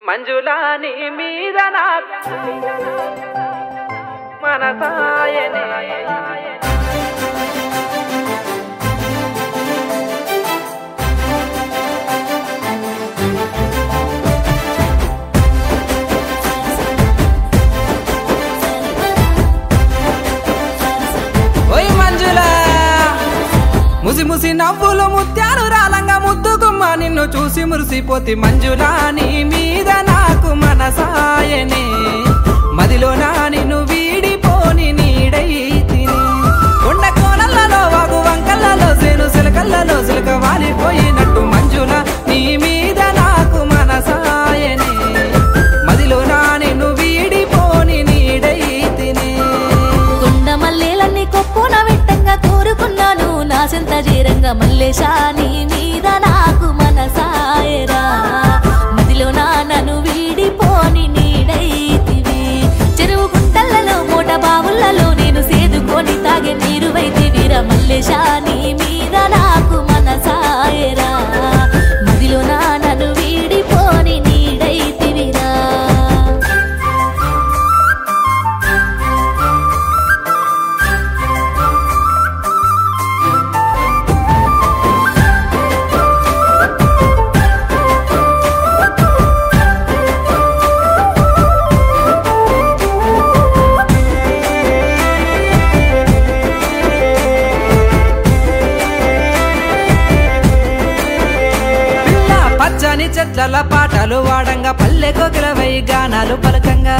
మంజులా నీ మీద నాకు మనసాయనే ఓయ్ మంజులా ముసి ముసి నవ్వులు ముత్యాలు రాలంగా ముద్దుగుమ్మ నిన్ను చూసి మురిసిపోతి మంజులా నీ మీద నాకు మనసాయనే మదిలో నా నిన్ను వీడిపోని నీడై తిని కొండ కోనలలో వాగు వంకలలో సేను సిలకల్లలో సిలక వాలిపోయినట్టు మంజుల నీ మీద నాకు మనసాయనే మదిలో నా నిన్ను వీడిపోని నీడై తిని కొండ మల్లేలన్నీ కొప్పున వెట్టంగా కోరుకున్నాను నా సెంత జీరంగా మల్లేశా నీ మీద నాకు మనసాయరా మదిలో నా నన్ను వీడిపోని నీడైతివి చెరువు గుంటలలో మూట బావులలో నేను సేదుకొని తాగే నీరు వైతివిరా మల్లేశా నీ మీద నాకు మనసాయరా మదిలో నా నన్ను వీడిపోని నీడైతివిరా పిల్ల పచ్చని చెట్ల పాటలు వాడంగా పల్లె కోకిలవై గానాలు పలకంగా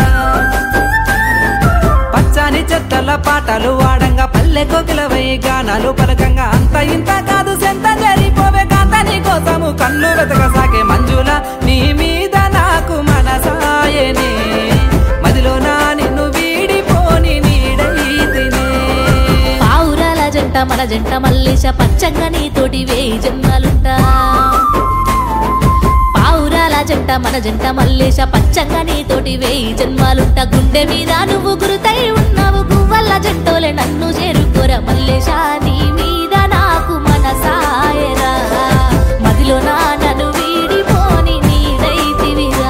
పచ్చని చెట్ల పాటలు వాడంగా పల్లె కోకిలవై గానాలు పలకంగా అంత ఇంత కాదు సెంత జరిపోవే కాంతని కోసము కన్ను వెతక సాగే మంజుల నీ మీద నాకు మనసాయనే మదిలో నా నిన్ను వీడిపోని నీడైతినే పావురాల జంట మన జంట మల్లేశ పచ్చంగా నీతోటి వేయి జన్మలుంటా పావురాల జంట మన జంట మల్లేశ పచ్చంగా నీతోటి వేయి జన్మాలుంటా గుండె మీద నువ్వు గురుతై ఉన్నావు గువ్వల్ల జంటోలే నన్ను చేరుకోర మల్లేశ నీ మీద నాకు మనసాయరా మదిలో నా నన్ను వీడిపోని నీడైతివిరా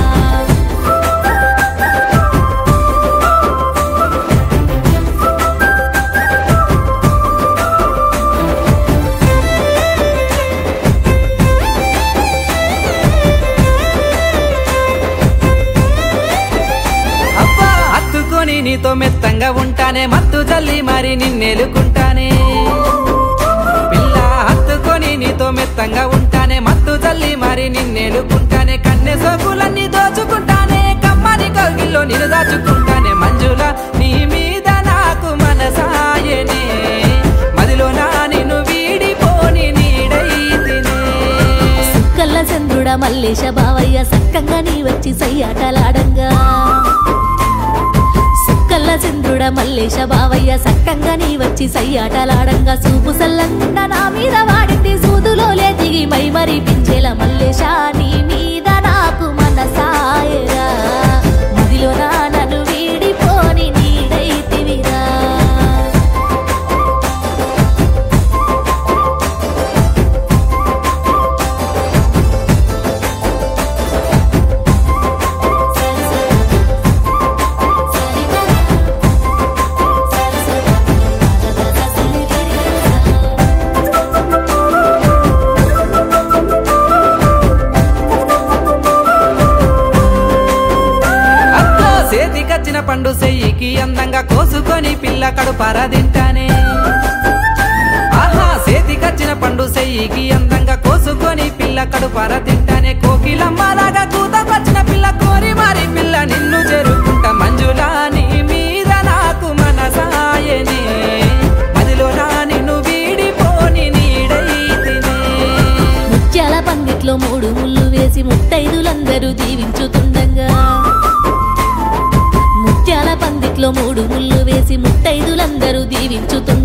అబ్బా హత్తుకొని నీతో మెత్తంగా ఉంటానే మత్తు జల్లి మరి నిన్నెలుకుంటానే పిల్ల హత్తుకొని నీతో మెత్తంగా ఉంటానే మత్తు జల్లి మరి నిన్నెలుకుంటానే కన్నె సోకులన్నీ దోచుకుంటానే కమ్మని కౌగిల్లో నిన్ను దాచుకుంటానే మంజుల నీ మీద నాకు మనసాయనే మదిలో నా నిన్ను వీడిపోని నీడైతినే సుక్కల్ల చంద్రుడ మల్లేశ బావయ్య సక్కంగా నీ వచ్చి సయ్యాటలాడంగా సుక్కల్ల చంద్రుడ మల్లేశ బావయ్య సక్కంగా నీ వచ్చి సయ్యాటలాడంగా సూపు సల్లంగా నా మీద వాడింది సూదులో దిగి మై మరి పించేల మల్లేశ నీ మీద నాకు మనసాయరా మదిలో నా నన్ను వీడిపోని నీడైతివిరా అత్తో సేతికచ్చిన పండు సెయ్యికి అందంగా కోసుకొని పిల్ల కడుపార తింటానే ఆహా సేతికచ్చిన పండు సెయ్యికి అందంగా కోసుకొని పిల్ల కడుపార తింటానే కోకిలమ్మలాగా కూతకొచ్చిన పిల్ల కోరి మారి పిల్ల నిన్ను చేరుకుంటా మంజులా నీ మీద నాకు మనసాయనే మదిలో నా నిన్ను వీడిపోని నీడైతినే ముత్యాల పందిట్లో మూడు ముళ్ళు వేసి ముత్తైదులందరూ దీవించుతుండగా ముత్యాల పందిట్లో మూడు ముళ్ళు వేసి ముత్తైదులందరూ దీవించుతుండగా